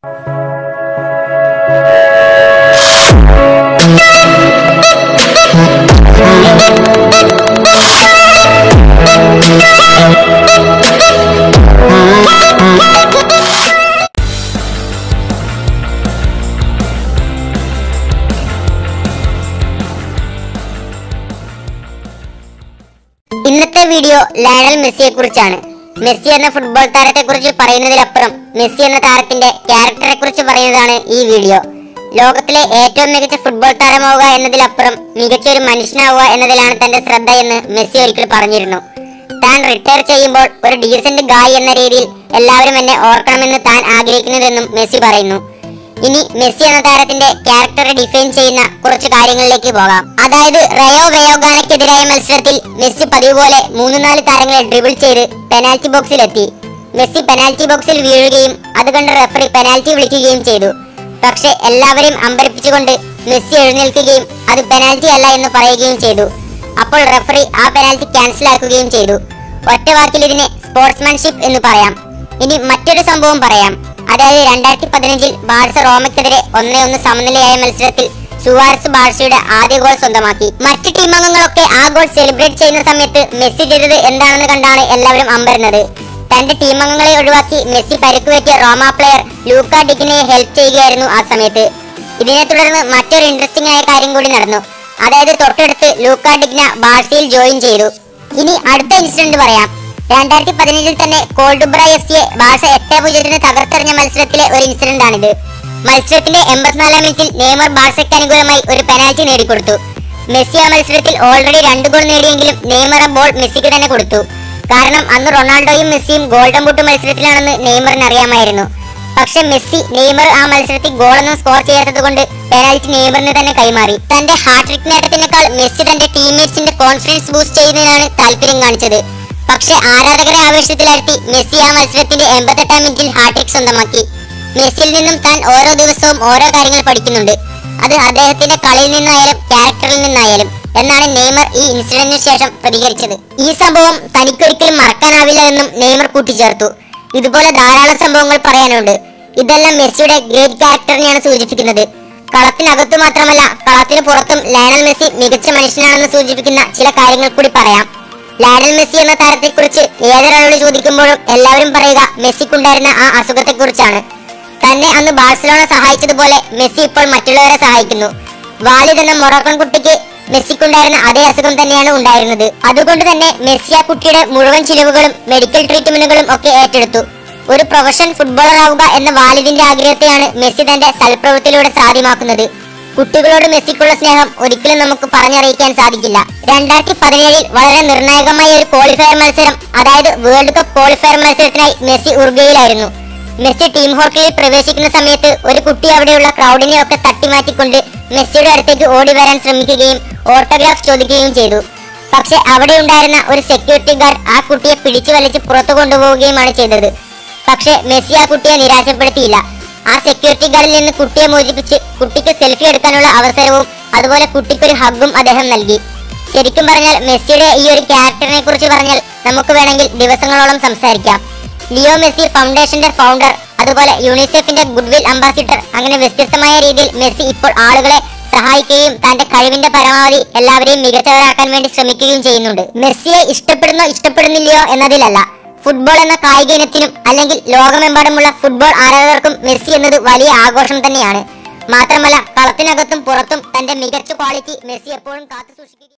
ഇന്നത്തെ video Lionel മെസ്സിയെ കുറിച്ചാണ് മെസ്സി എന്ന ഫുട്ബോൾ താരത്തെ കുറിച്ച് പറയുന്നതിലപ്പുറം മെസ്സി എന്ന താരത്തിന്റെ ക്യാരക്ടറെ കുറിച്ച് പറയുന്നതാണ് ഈ വീഡിയോ ലോകത്തിലെ ഏറ്റവും മികച്ച ഫുട്ബോൾ താരമാവുക എന്നതിലപ്പുറം മികച്ച ഒരു മനുഷ്യനാവുക എന്നതിലാണ് തന്റെ ശ്രദ്ധ എന്ന് മെസ്സി ഒരിക്കൽ പറഞ്ഞിരുന്നു താൻ റിട്ടയർ ചെയ്യുമ്പോൾ ഒരു ഡീസന്റ് ഗായ് എന്ന രീതിയിൽ എല്ലാവരും എന്നെ ഓർക്കണമെന്ന് താൻ ആഗ്രഹിക്കുന്നതെന്നും മെസ്സി പറയുന്നു ഇനി മെസ്സി എന്ന താരത്തിന്റെ ക്യാരക്ടറെ ഡിഫൈൻ ചെയ്യുന്ന കുറച്ച് കാര്യങ്ങളിലേക്ക് പോകാം അതായത് റയോ വയോഗാനക്കെതിരായ മത്സരത്തിൽ മെസ്സി പതിവ് പോലെ മൂന്ന് നാല് താരങ്ങളെ ഡ്രിബിൾ ചെയ്ത് പെനാൽറ്റി ബോക്സിലെത്തി മെസ്സി പെനാൽറ്റി ബോക്സിൽ വീഴുകയും അത് കണ്ട് റെഫറി പെനാൽറ്റി വിളിക്കുകയും ചെയ്തു പക്ഷെ എല്ലാവരെയും അമ്പരപ്പിച്ചുകൊണ്ട് മെസ്സി എഴുന്നേൽക്കുകയും അത് പെനാൽറ്റി അല്ല എന്ന് പറയുകയും ചെയ്തു അപ്പോൾ റെഫറി ആ പെനാൽറ്റി ക്യാൻസൽ ആക്കുകയും ചെയ്തു ഒറ്റ വാക്കിൽ ഇതിനെ സ്പോർട്സ്മാൻഷിപ്പ് എന്ന് പറയാം ഇനി മറ്റൊരു സംഭവം പറയാം അതായത് രണ്ടായിരത്തി പതിനഞ്ചിൽ ബാഴ്സ റോമയ്ക്കെതിരെ ഒന്നേ ഒന്ന് സമനിലയായ മത്സരത്തിൽ സുവാരസ് ബാഴ്സയുടെ ആദ്യ ഗോൾ സ്വന്തമാക്കി മറ്റ് ടീം അംഗങ്ങളൊക്കെ ആ ഗോൾ സെലിബ്രേറ്റ് ചെയ്യുന്ന സമയത്ത് മെസ്സി ചെയ്തത് എന്താണെന്ന് കണ്ടാണ് എല്ലാവരും അമ്പരുന്നത് തന്റെ ടീം അംഗങ്ങളെ ഒഴിവാക്കി മെസ്സി പരിക്കുപറ്റിയ റോമ പ്ലെയർ ലൂക്ക ഡിക്കിനെ ഹെൽപ്പ് ചെയ്യുകയായിരുന്നു ആ സമയത്ത് ഇതിനെ തുടർന്ന് മറ്റൊരു ഇൻട്രസ്റ്റിംഗ് ആയ കാര്യം കൂടി നടന്നു അതായത് തൊട്ടടുത്ത് ലൂക്ക ഡിഗ്ന ബാഴ്സയിൽ ജോയിൻ ചെയ്തു ഇനി അടുത്ത ഇൻസിഡന്റ് പറയാം രണ്ടായിരത്തി പതിനഞ്ചിൽ തന്നെ കോൾഡുബ്ര എഫ് സിയെ ബാഴ്സ എട്ട് പൂജ്യത്തിന് തകർത്തെറിഞ്ഞ മത്സരത്തിലെ ഒരു ഇൻസിഡന്റ് ആണിത് മത്സരത്തിന്റെ എൺപത്തിനാലാം മിനിറ്റിൽ നെയ്മർ ബാഴ്സയ്ക്ക് അനുകൂലമായി ഒരു പെനാൽറ്റി നേടിക്കൊടുത്തു മെസ്സി ആ മത്സരത്തിൽ ഓൾറെഡി രണ്ട് ഗോൾ നേടിയെങ്കിലും നെയ്മർ ആ ബോൾ മെസ്സിക്ക് തന്നെ കൊടുത്തു കാരണം അന്ന് റൊണാൾഡോയും മെസ്സിയും ഗോൾഡൻ ബൂട്ട് മത്സരത്തിലാണെന്ന് നെയ്മറിന് അറിയാമായിരുന്നു പക്ഷെ മെസ്സി നെയ്മർ ആ മത്സരത്തിൽ ഗോളൊന്നും സ്കോർ ചെയ്യാത്തത് കൊണ്ട് പെനാൽറ്റി നെയ്മറിന് തന്നെ കൈമാറി തന്റെ ഹാട്രിക് നേട്ടത്തിനേക്കാൾ മെസ്സി തന്റെ ടീംമേറ്റ്സിന്റെ കോൺഫിഡൻസ് ബൂസ്റ്റ് ചെയ്യുന്നതിനാണ് താല്പര്യം കാണിച്ചത് പക്ഷെ ആരാധകരെ ആവേശത്തിലാഴ്ത്തി മെസ്സി ആ മത്സരത്തിന്റെ എൺപത്തെട്ടാം മിനിറ്റിൽ ഹാട്രിക് സ്വന്തമാക്കി മെസ്സിയിൽ നിന്നും താൻ ഓരോ ദിവസവും ഓരോ കാര്യങ്ങൾ പഠിക്കുന്നുണ്ട് അത് അദ്ദേഹത്തിന്റെ കളിയിൽ നിന്നായാലും ക്യാരക്ടറിൽ നിന്നായാലും എന്നാണ് നെയ്മർ ഈ ഇൻസിഡന്റിന് ശേഷം പ്രതികരിച്ചത് ഈ സംഭവം തനിക്കൊരിക്കലും മറക്കാനാവില്ല എന്നും നെയ്മർ കൂട്ടിച്ചേർത്തു ഇതുപോലെ ധാരാളം സംഭവങ്ങൾ പറയാനുണ്ട് ഇതെല്ലാം മെസ്സിയുടെ ഗ്രേറ്റ് ക്യാരക്ടറിനെയാണ് സൂചിപ്പിക്കുന്നത് കളത്തിനകത്തു മാത്രമല്ല കളത്തിന് പുറത്തും ലയണൽ മെസ്സി മികച്ച മനുഷ്യനാണെന്ന് സൂചിപ്പിക്കുന്ന ചില കാര്യങ്ങൾ കൂടി പറയാം ലയണൽ മെസ്സി എന്ന താരത്തെക്കുറിച്ച് ഏതൊരാളോട് ചോദിക്കുമ്പോഴും എല്ലാവരും പറയുക മെസ്സിക്കുണ്ടായിരുന്ന ആ അസുഖത്തെക്കുറിച്ചാണ് തന്നെ അന്ന് ബാഴ്സലോണ സഹായിച്ചതുപോലെ മെസ്സി ഇപ്പോൾ മറ്റുള്ളവരെ സഹായിക്കുന്നു വാലിദ് എന്ന മൊറോക്കൺ കുട്ടിക്ക് മെസ്സിക്കുണ്ടായിരുന്ന അതേ അസുഖം തന്നെയാണ് ഉണ്ടായിരുന്നത് അതുകൊണ്ട് തന്നെ മെസ്സി ആ കുട്ടിയുടെ മുഴുവൻ ചിലവുകളും മെഡിക്കൽ ട്രീറ്റ്മെന്റുകളും ഒക്കെ ഏറ്റെടുത്തു ഒരു പ്രൊഫഷണൽ ഫുട്ബോളർ ആവുക എന്ന വാലിദിന്റെ ആഗ്രഹത്തെയാണ് മെസ്സി തന്റെ സൽപ്രവൃത്തിയിലൂടെ സാധ്യമാക്കുന്നത് കുട്ടികളോട് മെസ്സിക്കുള്ള സ്നേഹം ഒരിക്കലും നമുക്ക് പറഞ്ഞറിയിക്കാൻ സാധിക്കില്ല രണ്ടായിരത്തി പതിനേഴിൽ വളരെ നിർണായകമായ ഒരു ക്വാളിഫയർ മത്സരം അതായത് വേൾഡ് കപ്പ് ക്വാളിഫയർ മത്സരത്തിനായി മെസ്സി ഉറുഗയിലായിരുന്നു മെസ്സി ടീം ഹോട്ടലിൽ പ്രവേശിക്കുന്ന സമയത്ത് ഒരു കുട്ടി അവിടെയുള്ള ക്രൗഡിനെ ഒക്കെ തട്ടിമാറ്റിക്കൊണ്ട് മെസ്സിയുടെ അടുത്തേക്ക് ഓടി വരാൻ ശ്രമിക്കുകയും ഓട്ടോഗ്രാഫ് ചോദിക്കുകയും ചെയ്തു പക്ഷെ അവിടെ ഉണ്ടായിരുന്ന ഒരു സെക്യൂരിറ്റി ഗാർഡ് ആ കുട്ടിയെ പിടിച്ചു വലിച്ച് പുറത്തു കൊണ്ടുപോവുകയുമാണ് ചെയ്തത് പക്ഷെ മെസ്സി ആ കുട്ടിയെ നിരാശപ്പെടുത്തിയില്ല ആ സെക്യൂരിറ്റി ഗാർഡിൽ നിന്ന് കുട്ടിയെ മോചിപ്പിച്ച് കുട്ടിക്ക് സെൽഫി എടുക്കാനുള്ള അവസരവും അതുപോലെ കുട്ടിക്കൊരു ഹഗ്ഗും അദ്ദേഹം നൽകി ശരിക്കും പറഞ്ഞാൽ മെസ്സിയുടെ ഈ ഒരു ക്യാരക്ടറിനെ കുറിച്ച് പറഞ്ഞാൽ നമുക്ക് വേണമെങ്കിൽ ദിവസങ്ങളോളം സംസാരിക്കാം ലിയോ മെസ്സി ഫൗണ്ടേഷന്റെ ഫൗണ്ടർ അതുപോലെ യൂണിസെഫിന്റെ ഗുഡ്വിൽ അംബാസിഡർ അങ്ങനെ വ്യത്യസ്തമായ രീതിയിൽ മെസ്സി ഇപ്പോൾ ആളുകളെ സഹായിക്കുകയും തന്റെ കഴിവിന്റെ പരമാവധി എല്ലാവരെയും മികച്ചവരാക്കാൻ വേണ്ടി ശ്രമിക്കുകയും ചെയ്യുന്നുണ്ട് മെസ്സിയെ ഇഷ്ടപ്പെടുന്നോ ഇഷ്ടപ്പെടുന്നില്ലയോ എന്നതിലല്ല ഫുട്ബോൾ എന്ന കായിക ഇനത്തിനും അല്ലെങ്കിൽ ലോകമെമ്പാടുമുള്ള ഫുട്ബോൾ ആരാധകർക്കും മെസ്സി എന്നത് വലിയ ആഘോഷം തന്നെയാണ് മാത്രമല്ല കളത്തിനകത്തും പുറത്തും തന്റെ മികച്ച ക്വാളിറ്റി മെസ്സി എപ്പോഴും കാത്തു സൂക്ഷിക്കുക